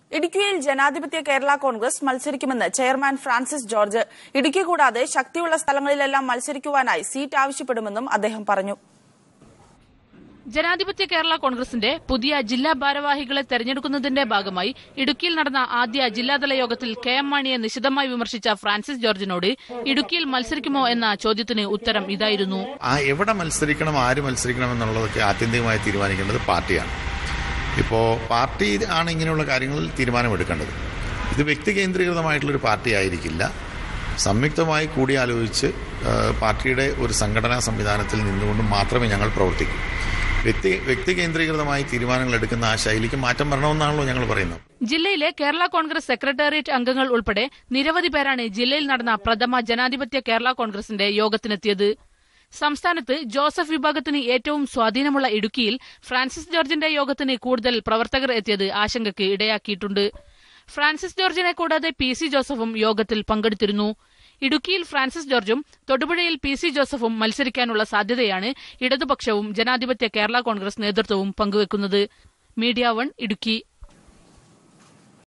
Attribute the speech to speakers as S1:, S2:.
S1: ഇടുക്കിയിൽ ജനാധിപത്യ കേരള കോൺഗ്രസ് മത്സരിക്കുമെന്ന് ചെയർമാൻ ഫ്രാൻസിസ് ജോർജ് ഇടുക്കി കൂടാതെ ശക്തിയുള്ള സ്ഥലങ്ങളിലെല്ലാം മത്സരിക്കുവാനായി സീറ്റ് ആവശ്യപ്പെടുമെന്നും അദ്ദേഹം പറഞ്ഞു
S2: ജനാധിപത്യ കേരള കോൺഗ്രസിന്റെ പുതിയ ജില്ലാ ഭാരവാഹികളെ തെരഞ്ഞെടുക്കുന്നതിന്റെ ഭാഗമായി ഇടുക്കിയിൽ നടന്ന ആദ്യ ജില്ലാതല യോഗത്തിൽ കെ എം മാണിയെ നിശിതമായി വിമർശിച്ച ഫ്രാൻസിസ് ജോർജിനോട് ഇടുക്കിയിൽ മത്സരിക്കുമോ എന്ന ചോദ്യത്തിന് ഉത്തരം ഇതായിരുന്നു
S3: ആ എവിടെ മത്സരിക്കണം ആര് മത്സരിക്കണം എന്നുള്ളതൊക്കെ ആത്യന്തികമായി തീരുമാനിക്കേണ്ടത് പാർട്ടിയാണ് ഇപ്പോൾ പാർട്ടി ആണ് ഇങ്ങനെയുള്ള കാര്യങ്ങളിൽ തീരുമാനമെടുക്കേണ്ടത് ഇത് വ്യക്തി കേന്ദ്രീകൃതമായിട്ടുള്ളൊരു പാർട്ടി ആയിരിക്കില്ല സംയുക്തമായി കൂടിയാലോചിച്ച് ആ, പാർട്ടിയുടെ ഒരു സംഘടനാ സംവിധാനത്തിൽ നിന്നുകൊണ്ട് മാത്രമേ ഞങ്ങൾ പ്രവർത്തിക്കൂ വ്യക്തി വ്യക്തി കേന്ദ്രീകൃതമായി തീരുമാനങ്ങൾ എടുക്കുന്ന ആ ശൈലിക്ക് മാറ്റം വരണമെന്നാണല്ലോ ഞങ്ങൾ പറയുന്നത്
S2: ജില്ലയിലെ കേരള കോൺഗ്രസ് സെക്രട്ടേറിയറ്റ് അംഗങ്ങൾ ഉൾപ്പെടെ നിരവധി പേരാണ് ജില്ലയിൽ നടന്ന പ്രഥമ ജനാധിപത്യ കേരള കോൺഗ്രസിന്റെ യോഗത്തിനെത്തിയത് സംസ്ഥാനത്ത് ജോസഫ് വിഭാഗത്തിന് ഏറ്റവും സ്വാധീനമുള്ള ഇടുക്കിയിൽ ഫ്രാൻസിസ് ജോർജിന്റെ യോഗത്തിന് കൂടുതൽ പ്രവർത്തകർ എത്തിയത് ആശങ്കയ്ക്ക് ഇടയാക്കിയിട്ടുണ്ട് ഫ്രാൻസിസ് ജോർജിനെ കൂടാതെ പി സി ജോസഫും യോഗത്തിൽ പങ്കെടുത്തിരുന്നു ഇടുക്കിയിൽ ഫ്രാൻസിസ് ജോർജും തൊടുപുഴയിൽ പി സി ജോസഫും മത്സരിക്കാനുള്ള സാധ്യതയാണ് ഇടതുപക്ഷവും ജനാധിപത്യ കേരള കോൺഗ്രസ് നേതൃത്വവും പങ്കുവെക്കുന്നത് മീഡിയ വൺ ഇടുക്കി